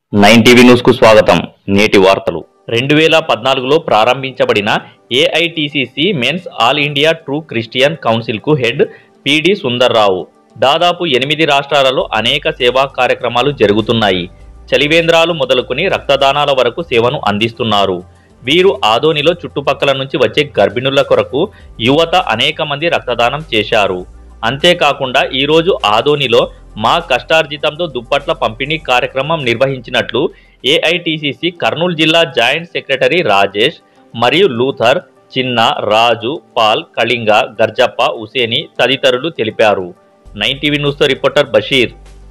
nine TV news కు స్వాగతం నేటి వార్తలు రెండు వేల పద్నాలుగులో ప్రారంభించబడిన AITCC men's all India true Christian council కు హెడ్ పిడి సుందర్రావు దాదాపు ఎనిమిది రాష్ట్రాలలో అనేక సేవా కార్యక్రమాలు జరుగుతున్నాయి చలివేంద్రాలు మొదలుకొని రక్తదానాల వరకు సేవను అందిస్తున్నారు వీరు ఆదోనిలో చుట్టుపక్కల నుంచి వచ్చే గర్భిణుల కొరకు యువత అనేక మంది రక్తదానం చేశారు అంతేకాకుండా ఈరోజు ఆదోనిలో మా కష్టార్జితంతో దుప్పట్ల పంపిణీ కార్యక్రమం నిర్వహించినట్లు ఏఐటిసిసి కర్నూలు జిల్లా జాయింట్ సెక్రటరీ రాజేష్ మరియు లూథర్ చిన్న రాజు పాల్ కళింగ గర్జప్ప హుసేని తదితరులు తెలిపారు నైన్ టీవీ న్యూస్తో రిపోర్టర్ బషీర్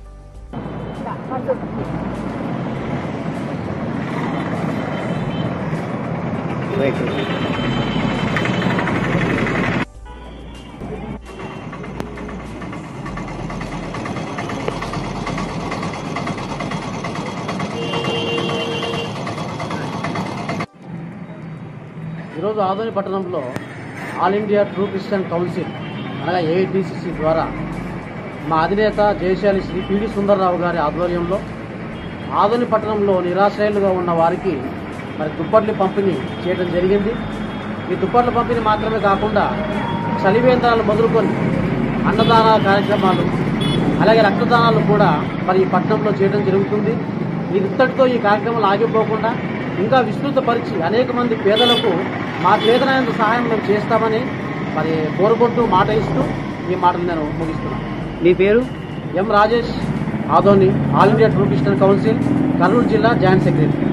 ఈరోజు ఆదోని పట్టణంలో all India true Christian council అనగా ఏఐటిసిసి ద్వారా మా అధినేత జయశాలి శ్రీ పిడి సుందర్రావు గారి ఆధ్వర్యంలో ఆదోని పట్టణంలో నిరాశ్రయులుగా ఉన్న వారికి మరి దుప్పట్లు పంపిణీ చేయడం జరిగింది ఈ దుప్పట్ల పంపిణీ మాత్రమే కాకుండా చలివేంద్రాలు మొదలుకొని అన్నదాన కార్యక్రమాలు అలాగే రక్తదానాలు కూడా మరి ఈ పట్టణంలో చేయడం జరుగుతుంది ఇంతటితో ఈ కార్యక్రమాలు ఆగిపోకుండా ఇంకా విస్తృతపరిచి అనేక మంది పేదలకు మా చేతనైనంత సహాయం మేము చేస్తామని మరి కోరుకుంటూ మాట ఇస్తూ ఈ మాటలు నేను ముగిస్తున్నాను మీ పేరు M Rajesh Adoni all India true Christian council Kurnool జిల్లా జాయింట్ సెక్రటరీ